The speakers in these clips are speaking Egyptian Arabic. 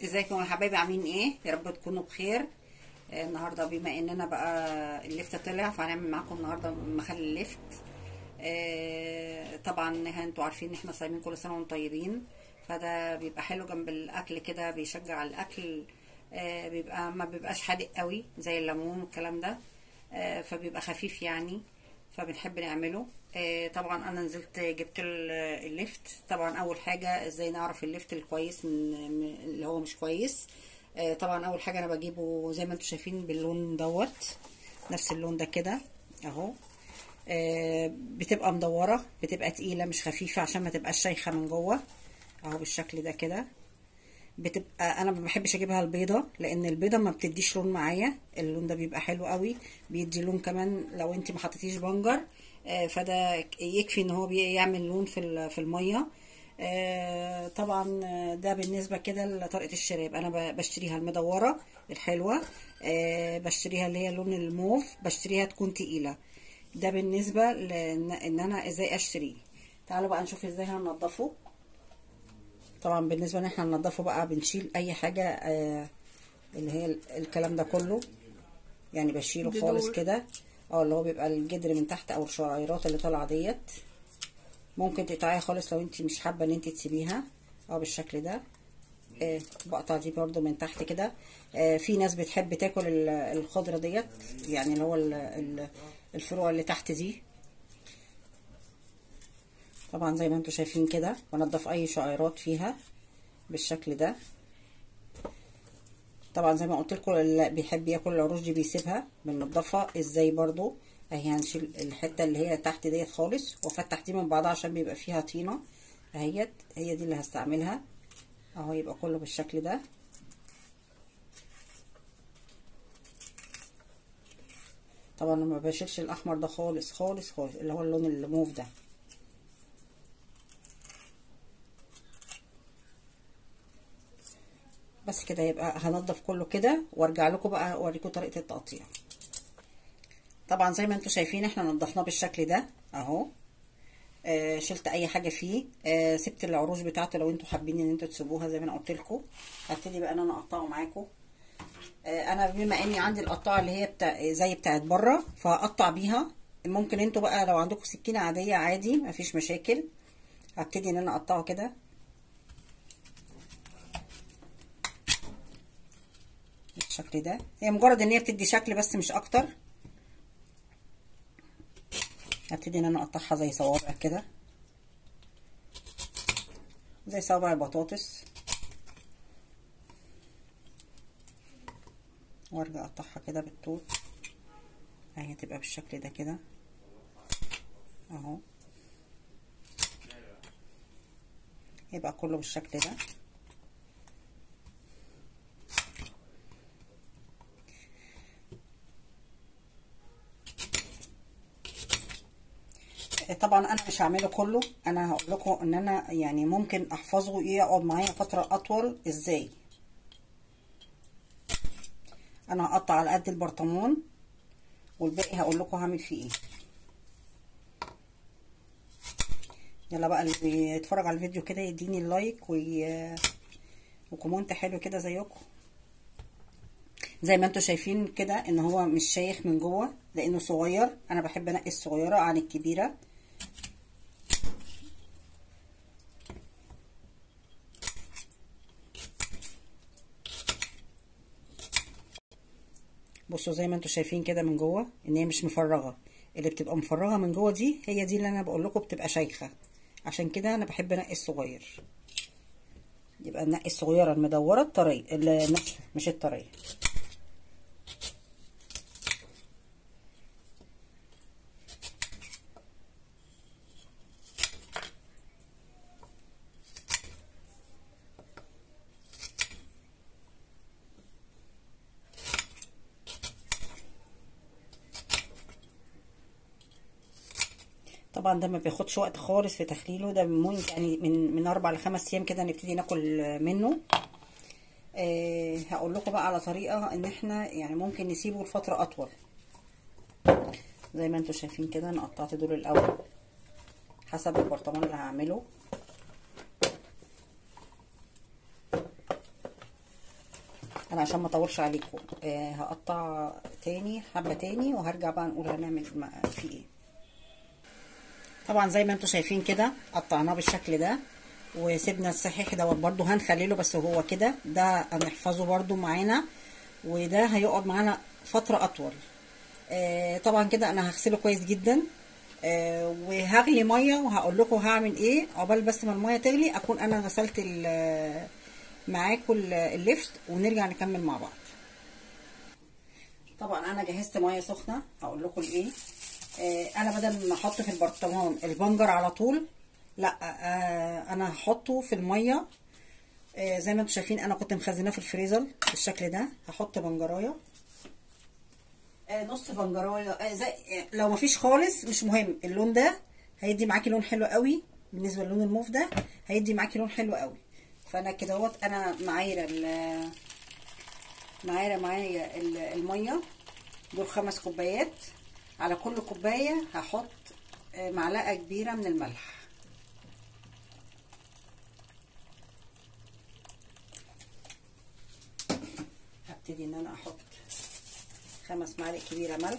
ازيكم يا حبايبي عاملين ايه يا رب تكونوا بخير آه، النهارده بما اننا بقى الليفت طلع فهنعمل معاكم النهارده مخلل الليفت آه، طبعا انتوا عارفين ان احنا صايمين كل سنه وانتم طيبين فده بيبقى حلو جنب الاكل كده بيشجع على الاكل آه، بيبقى ما بيبقاش حادق قوي زي الليمون والكلام ده آه، فبيبقى خفيف يعني فبنحب نعمله آه، طبعا انا نزلت جبت ال- الليفت طبعا اول حاجه ازاي نعرف الليفت الكويس من من اللي هو مش كويس آه، طبعا اول حاجه انا بجيبه زي ما انتم شايفين باللون دوت نفس اللون ده كده اهو آه، بتبقى مدوره بتبقى تقيله مش خفيفه عشان ما تبقاش شيخه من جوه اهو بالشكل ده كده بتبقى انا ما بحبش اجيبها البيضه لان البيضه ما بتديش لون معايا اللون ده بيبقى حلو قوي بيدي لون كمان لو انت ما حطيتيش بنجر آه، فده يكفي ان هو بيعمل لون في ال- في الميه آه، طبعا آه، ده بالنسبه كده لطريقه الشراب انا ب- بشتريها المدوره الحلوه آه، بشتريها اللي هي لون الموف بشتريها تكون تقيله ده بالنسبه لان إن انا ازاي اشتريه تعالوا بقى نشوف ازاي هننضفه طبعا بالنسبه ان احنا ننضفه بقى بنشيل اي حاجه آه اللي هي ال- الكلام ده كله يعني بشيله جدور. خالص كده اه اللي هو بيبقى الجدر من تحت او الشعيرات اللي طالعه ديت ممكن تقطعيها خالص لو انت مش حابه ان انت تسيبيها اه بالشكل ده آه بقطع دي برضو من تحت كده آه في ناس بتحب تاكل ال- الخضره ديت يعني اللي هو ال- ال- الفروع اللي تحت دي طبعا زي ما انتم شايفين كده بنضف اي شعيرات فيها بالشكل ده طبعا زي ما قلت لكم اللي بيحب ياكل العروش دي بيسيبها بننضفها ازاي برضو اهي هنشيل الحته اللي هي تحت ديت خالص وافتح دي من بعضها عشان بيبقى فيها طينه اهيت هي دي اللي هستعملها اهو يبقى كله بالشكل ده طبعا ما بشيلش الاحمر ده خالص خالص خالص اللي هو اللون الموف ده بس كده يبقى هنضف كله كده وارجع لكم بقى اوريكم طريقه التقطيع طبعا زي ما انتم شايفين احنا نضفناه بالشكل ده اهو آه شلت اي حاجه فيه آه سبت العروش بتاعته لو انتم حابين ان انتوا تسيبوها زي ما انا قلت لكم هبتدي بقى ان انا اقطعه معاكم آه انا بما اني عندي القطاعه اللي هي بتاع زي بتاعت بره فهقطع بيها ممكن انتوا بقى لو عندكم سكينه عاديه عادي مفيش مشاكل هبتدي ان انا اقطعه كده بالشكل ده هي مجرد ان هي بتدي شكل بس مش اكتر هبتدي ان انا اقطعها زي صوابع كده زي صوابع البطاطس وارجع اقطعها كده بالطول اهي تبقى بالشكل ده كده اهو يبقى كله بالشكل ده طبعا انا مش هعمله كله انا هقول لكم ان انا يعني ممكن احفظه يقعد معايا فتره اطول ازاي انا هقطع على قد البرطمان والباقي هقول لكم هعمل فيه ايه يلا بقى اللي بيتفرج على الفيديو كده يديني اللايك وي... وكومنت حلو كده زيكم زي ما انتم شايفين كده ان هو مش شايخ من جوه لانه صغير انا بحب انقي الصغيره عن الكبيره بصوا زي ما انتم شايفين كده من جوه ان هي مش مفرغه اللي بتبقى مفرغه من جوه دي هي دي اللي انا بقول لكم بتبقى شيخه عشان كده انا بحب انقي الصغير يبقى نقي الصغيره المدوره الطريه الناشفه مش الطريه طبعا ده ما بياخدش وقت خالص في تخليله ده ممكن يعني من من اربع لخمس ايام كده نبتدي ناكل منه آه هقول لكم بقى على طريقه ان احنا يعني ممكن نسيبه لفتره اطول زي ما انتم شايفين كده انا قطعت دول الاول حسب البرطمان اللي هعمله انا عشان ما اطولش عليكم آه هقطع تاني حبه تاني وهرجع بقى نقول هنعمل فيه ايه طبعا زي ما انتم شايفين كده قطعناه بالشكل ده وسيبنا الصحيح دوت برده هنخليله بس هو كده ده هنحفظه برده معانا وده هيقعد معانا فتره اطول آه طبعا كده انا هغسله كويس جدا آه وهغلي ميه وهقول لكم هعمل ايه عقبال بس ما الميه تغلي اكون انا غسلت معاكم اللفت ونرجع نكمل مع بعض طبعا انا جهزت ميه سخنه هقول لكم الايه آه انا بدل ما احط في البرطمان البنجر على طول لا آه انا هحطه في الميه آه زي ما انتم شايفين انا كنت مخزناه في الفريزر بالشكل ده هحط بنجرايه آه نص بنجرايه آه زي آه لو مفيش خالص مش مهم اللون ده هيدي معاكي لون حلو قوي بالنسبه للون الموف ده هيدي معاكي لون حلو قوي فانا كده اهوت انا معايره معايره معايا الميه دول خمس كوبايات على كل كوبايه هحط معلقه كبيره من الملح هبتدي ان انا احط خمس معالق كبيره ملح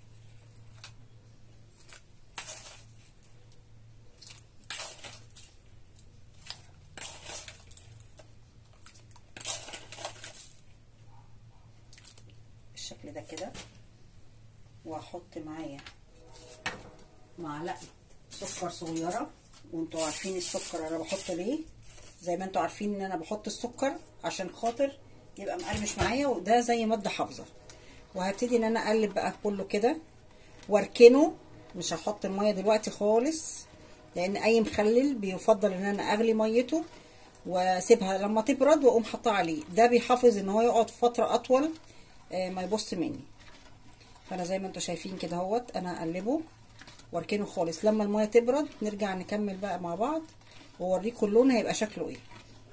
بالشكل ده كده واحط معايا معلقه سكر صغيره وانتوا عارفين السكر انا بحطه ليه زي ما انتوا عارفين ان انا بحط السكر عشان خاطر يبقى مقرمش معايا وده زي ماده حافظه وهبتدي ان انا اقلب بقى كله كده واركنه مش هحط الميه دلوقتي خالص لان اي مخلل بيفضل ان انا اغلي ميته واسيبها لما تبرد واقوم حاطاه عليه ده بيحافظ ان هو يقعد فتره اطول ما يبص مني فانا زي ما انتوا شايفين كده اهوت انا هقلبه واركنه خالص لما الميه تبرد نرجع نكمل بقى مع بعض واوريكم اللون هيبقى شكله ايه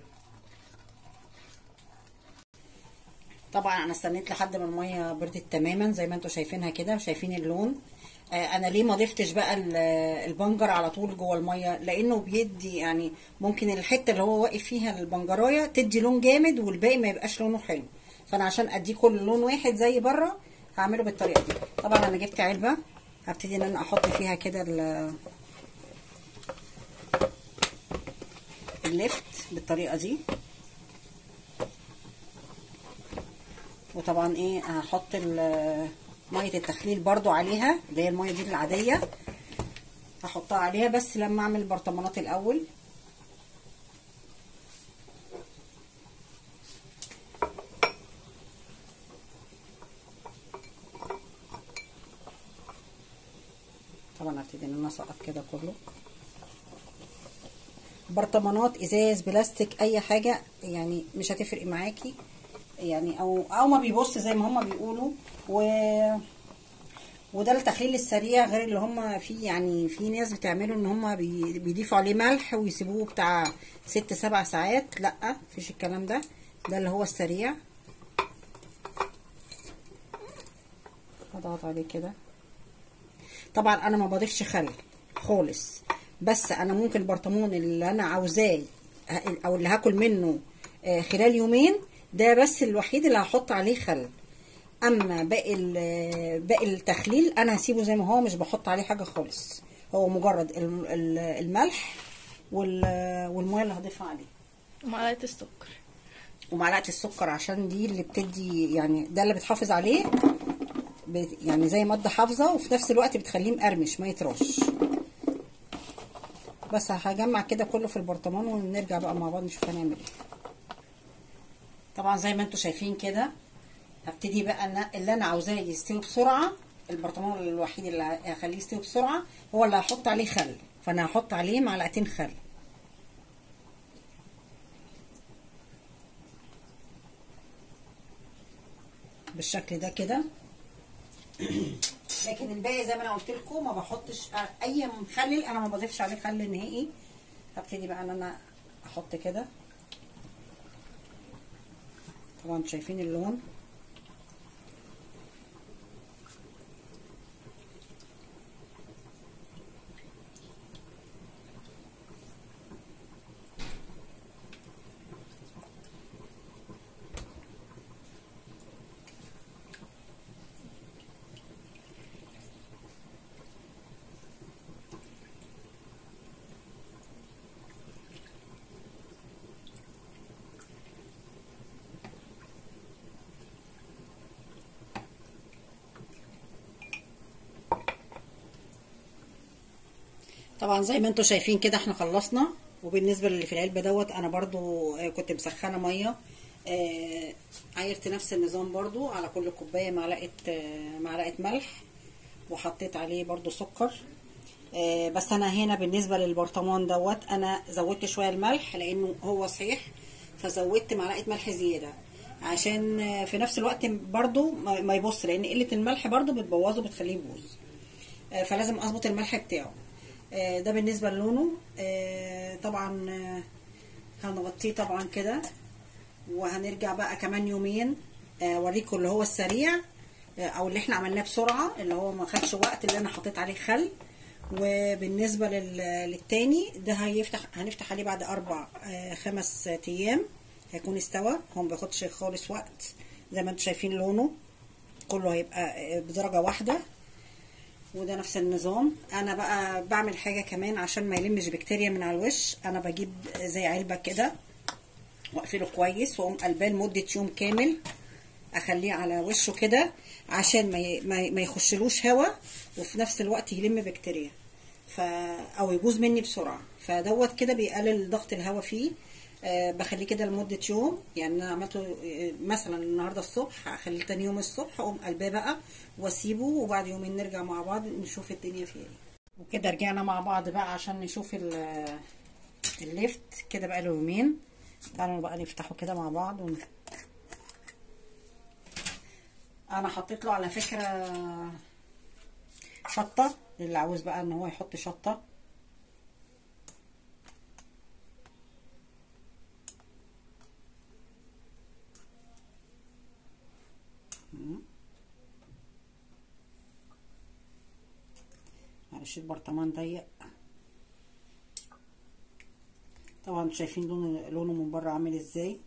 طبعا انا استنيت لحد ما الميه بردت تماما زي ما انتوا شايفينها كده شايفين اللون آه انا ليه ما ضفتش بقى البنجر على طول جوه الميه لانه بيدي يعني ممكن الحته اللي هو واقف فيها البنجرايه تدي لون جامد والباقي ما يبقاش لونه حلو فانا عشان اديه كل لون واحد زي بره هعمله بالطريقه دي طبعا انا جبت علبه هبتدي ان انا احط فيها كده اللفت بالطريقه دي وطبعا ايه هحط ميه التخليل برضو عليها اللي هي الميه دي العاديه هحطها عليها بس لما اعمل البرطمانات الاول طبعا هبتدي ان انا اسقط كده كله برطمانات ازاز بلاستيك اي حاجه يعني مش هتفرق معاكي يعني او او ما بيبص زي ما هما بيقولوا و وده التخليل السريع غير اللي هما في يعني في ناس بتعمله ان هما بي- بيضيفوا عليه ملح ويسيبوه بتاع ست سبع ساعات لا مفيش الكلام ده ده اللي هو السريع هضغط عليه كده طبعا انا ما بضيفش خل خالص بس انا ممكن البرطمان اللي انا عاوزاه او اللي هاكل منه آه، خلال يومين ده بس الوحيد اللي هحط عليه خل اما باقي ال- باقي التخليل انا هسيبه زي ما هو مش بحط عليه حاجه خالص هو مجرد ال- ال- الملح وال- والميه اللي هضيفها عليه ومعلقه السكر ومعلقه السكر عشان دي اللي بتدي يعني ده اللي بتحافظ عليه بت- يعني زي ماده حافظه وفي نفس الوقت بتخليه مقرمش ما يترش بس هجمع كده كله في البرطمان ونرجع بقى مع بعض نشوف هنعمل ايه طبعا زي ما انتم شايفين كده هبتدي بقى أنا اللي انا عاوزاه يستوي بسرعه البرطمان الوحيد اللي هخليه يستوي بسرعه هو اللي هحط عليه خل فانا هحط عليه معلقتين خل بالشكل ده كده لكن الباقي زي ما انا قلت لكم ما بحطش اي مخلل انا ما بضيفش عليه خل نهائي هبتدي بقى ان انا احط كده طبعا شايفين اللون طبعا زي ما انتم شايفين كده احنا خلصنا وبالنسبه للي في العلبه دوت انا برضو آه، كنت مسخنه ميه آه، عايرت نفس النظام برضو على كل كوبايه معلقه آه، معلقه ملح وحطيت عليه برضو سكر آه، بس انا هنا بالنسبه للبرطمان دوت انا زودت شويه الملح لانه هو صحيح فزودت معلقه ملح زياده عشان آه، في نفس الوقت برضو ما ما يبص لان قله الملح برضو بتبوظه بتخليه يبوظ آه، فلازم اظبط الملح بتاعه آه، ده بالنسبه للونه آه، طبعا آه، هنغطيه طبعا كده وهنرجع بقى كمان يومين آه، اوريكم اللي هو السريع آه، او اللي احنا عملناه بسرعه اللي هو ما خدش وقت اللي انا حطيت عليه خل وبالنسبه لل- للتاني ده هيفتح هنفتح عليه بعد اربع آه، خمس ايام هيكون استوى هو ما بياخدش خالص وقت زي ما انتم شايفين لونه كله هيبقى آه، بدرجه واحده وده نفس النظام انا بقى بعمل حاجه كمان عشان ما يلمش بكتيريا من على الوش انا بجيب زي علبه كده واقفله كويس واقوم قلباه لمده يوم كامل اخليه على وشه كده عشان ما ي- ما ي- ما يخشلوش هوا وفي نفس الوقت يلم بكتيريا ف او يبوظ مني بسرعه فدوت كده بيقلل ضغط الهواء فيه آه بخليه كده لمده يوم يعني انا عملته آه، مثلا النهارده الصبح اخليه تاني يوم الصبح اقوم قلباه بقى واسيبه وبعد يومين نرجع مع بعض نشوف الدنيا فيها ايه وكده رجعنا مع بعض بقى عشان نشوف ال- الليفت كده بقى له يومين تعالوا بقى نفتحه كده مع بعض ون... انا حطيت له على فكره شطه اللي عاوز بقى ان هو يحط شطه مم. معلش البرطمان ضيق طبعا انتوا شايفين لونه لونه من بره عامل ازاي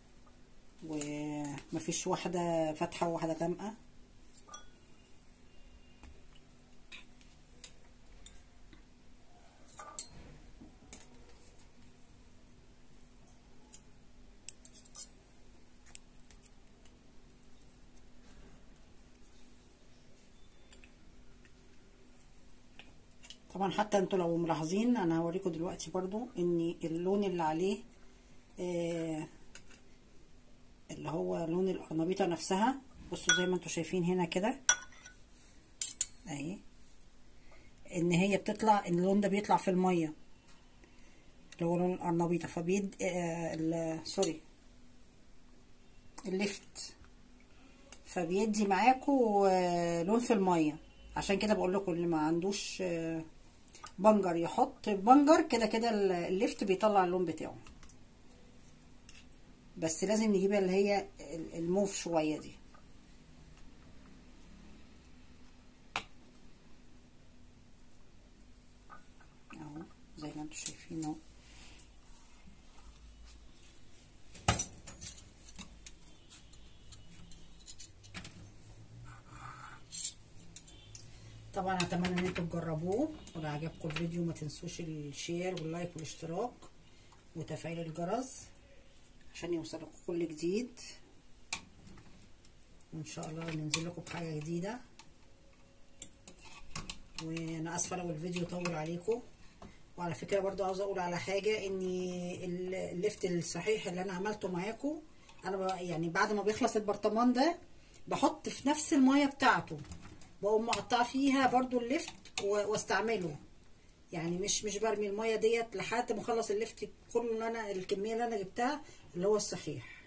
ومفيش واحده فاتحه وواحده غامقه طبعا حتى انتوا لو ملاحظين انا هوريكم دلوقتي برضو ان اللون اللي عليه آه اللي هو لون القرنبيطه نفسها بصوا زي ما انتوا شايفين هنا كده اهي ان هي بتطلع ان اللون ده بيطلع في الميه اللي هو لون القرنبيطه فبيد آه ال- سوري الليفت فبيدي معاكوا آه، لون في الميه عشان كده بقول لكم اللي ما عندوش آه، بنجر يحط بنجر كده كده ال- الليفت بيطلع اللون بتاعه بس لازم نجيبها اللي هي ال- الموف شويه دي اهو زي ما انتم شايفين اهو طبعا اتمنى ان انتم تجربوه ولو عجبكم الفيديو ما تنسوش الشير واللايك والاشتراك وتفعيل الجرس عشان يوصلكم كل جديد وان شاء الله ننزل لكم بحاجه جديده وانا اسفه لو الفيديو طول عليكم وعلى فكره برضو عاوزه اقول على حاجه ان ال- الليفت الصحيح اللي انا عملته معاكم انا بقى يعني بعد ما بيخلص البرطمان ده بحط في نفس الميه بتاعته بقوم مقطعه فيها برضو الليفت و- واستعمله يعني مش مش برمي الميه ديت لحد ما اخلص الليفت كله اللي انا الكميه اللي انا جبتها اللي هو الصحيح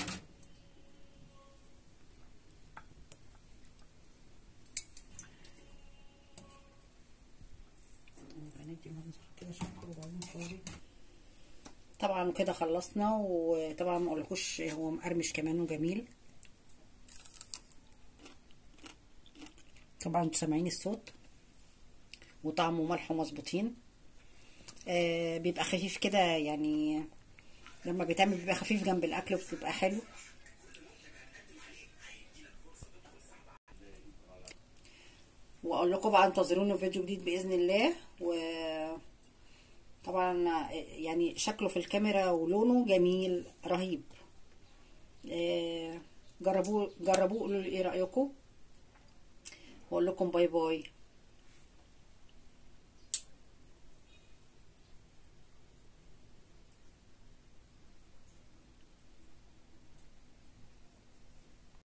ندي منظر كده شكله وبعدين صوري طبعا كده خلصنا وطبعا ما اقولكوش هو مقرمش كمان وجميل طبعا انتوا سامعين الصوت وطعمه وملحه مظبوطين آه بيبقى خفيف كده يعني لما بيتعمل بيبقى خفيف جنب الاكل وبيبقى حلو واقول لكم بقى انتظرونا في فيديو جديد باذن الله و طبعا يعني شكله في الكاميرا ولونه جميل رهيب آه، جربوه جربوه قولوا لي ايه رايكم واقول لكم باي باي